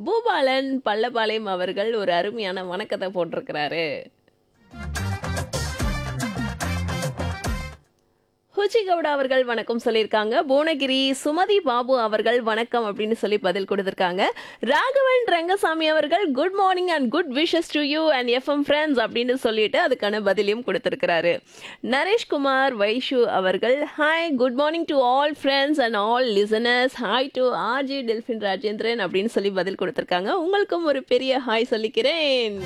பூபாலன் பள்ளபாளையம் அவர்கள் ஒரு அருமையான வணக்கத்தை போட்டிருக்கிறாரு ஹுச்சி கவுடா அவர்கள் வணக்கம் சொல்லியிருக்காங்க புவனகிரி சுமதி பாபு அவர்கள் வணக்கம் அப்படின்னு சொல்லி பதில் கொடுத்திருக்காங்க ராகவன் ரங்கசாமி அவர்கள் good morning and good wishes to you and FM friends அப்படின்னு சொல்லிட்டு அதுக்கான பதிலையும் கொடுத்திருக்கிறாரு நரேஷ்குமார் வைஷு அவர்கள் hi good morning to all friends and all listeners hi to RJ Delphin Rajendran அப்படின்னு சொல்லி பதில் கொடுத்திருக்காங்க உங்களுக்கும் ஒரு பெரிய ஹாய் சொல்லிக்கிறேன்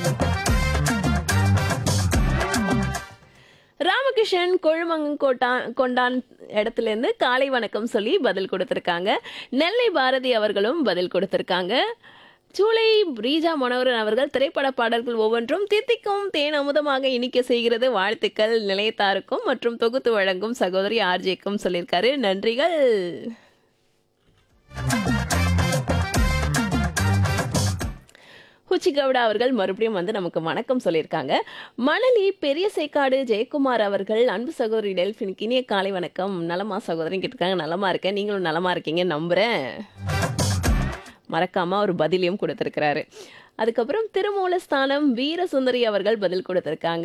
ராமகிருஷ்ணன் கொழுமங்கோட்டான் கொண்டான் இடத்துல இருந்து காலை வணக்கம் சொல்லி பதில் கொடுத்திருக்காங்க நெல்லை பாரதி அவர்களும் பதில் கொடுத்திருக்காங்க சூளை ரீஜா மனோகரன் அவர்கள் திரைப்பட பாடல்கள் ஒவ்வொன்றும் தித்திக்கும் தேன் அமுதமாக இனிக்க செய்கிறது வாழ்த்துக்கள் நிலையத்தாருக்கும் மற்றும் தொகுத்து வழங்கும் சகோதரி ஆர்ஜேக்கும் சொல்லியிருக்காரு நன்றிகள் ஹுச்சி கவுடா அவர்கள் மறுபடியும் வந்து நமக்கு வணக்கம் சொல்லியிருக்காங்க மணலி பெரிய சேக்காடு ஜெயக்குமார் அவர்கள் அன்பு சகோதரி டெல்ஃபினுக்கு இனிய காலை வணக்கம் நலமா சகோதரி கேட்டிருக்காங்க நலமா இருக்கேன் நீங்களும் நலமா இருக்கீங்க நம்புறேன் மறக்காம ஒரு பதிலையும் கொடுத்திருக்கிறாரு அதுக்கப்புறம் திருமூலஸ்தானம் வீரசுந்தரி அவர்கள் பதில் கொடுத்திருக்காங்க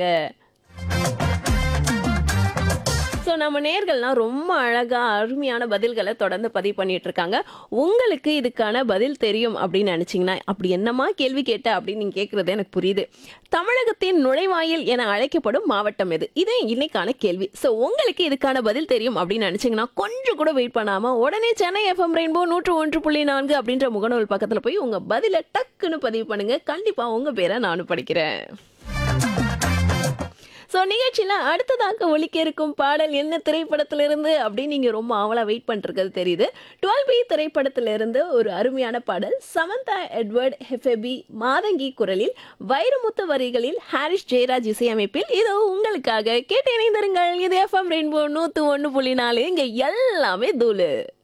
ஸோ நம்ம நேர்கள்லாம் ரொம்ப அழகா அருமையான பதில்களை தொடர்ந்து பதிவு பண்ணிட்டு இருக்காங்க உங்களுக்கு இதுக்கான பதில் தெரியும் அப்படின்னு நினைச்சீங்கன்னா அப்படி என்னமா கேள்வி கேட்ட அப்படின்னு நீங்க கேட்கறது எனக்கு புரியுது தமிழகத்தின் நுழைவாயில் என அழைக்கப்படும் மாவட்டம் எது இது இன்னைக்கான கேள்வி ஸோ உங்களுக்கு இதுக்கான பதில் தெரியும் அப்படின்னு நினைச்சீங்கன்னா கொஞ்சம் கூட வெயிட் பண்ணாம உடனே சென்னை எஃப்எம் ரெயின்போ நூற்று ஒன்று புள்ளி நான்கு அப்படின்ற முகநூல் பக்கத்துல போய் உங்க பதிலை டக்குன்னு பதிவு பண்ணுங்க கண்டிப்பா உங்க பேரை நானும் படிக்கிறேன் ஸோ நிகழ்ச்சியில் அடுத்ததாக ஒலிக்க இருக்கும் பாடல் என்ன திரைப்படத்திலிருந்து அப்படின்னு நீங்கள் ரொம்ப ஆவலாக வெயிட் பண்ணிருக்கிறது தெரியுது டுவெல் பி திரைப்படத்திலிருந்து ஒரு அருமையான பாடல் சமந்தா எட்வர்ட் ஹெஃபெபி மாதங்கி குரலில் வைரமுத்து வரிகளில் ஹாரிஸ் ஜெயராஜ் இசையமைப்பில் இதோ உங்களுக்காக கேட்டு இணைந்திருங்கள் இது எஃப்எம் ரெயின்போ நூற்று ஒன்று புள்ளி நாலு இங்கே எல்லாமே தூளு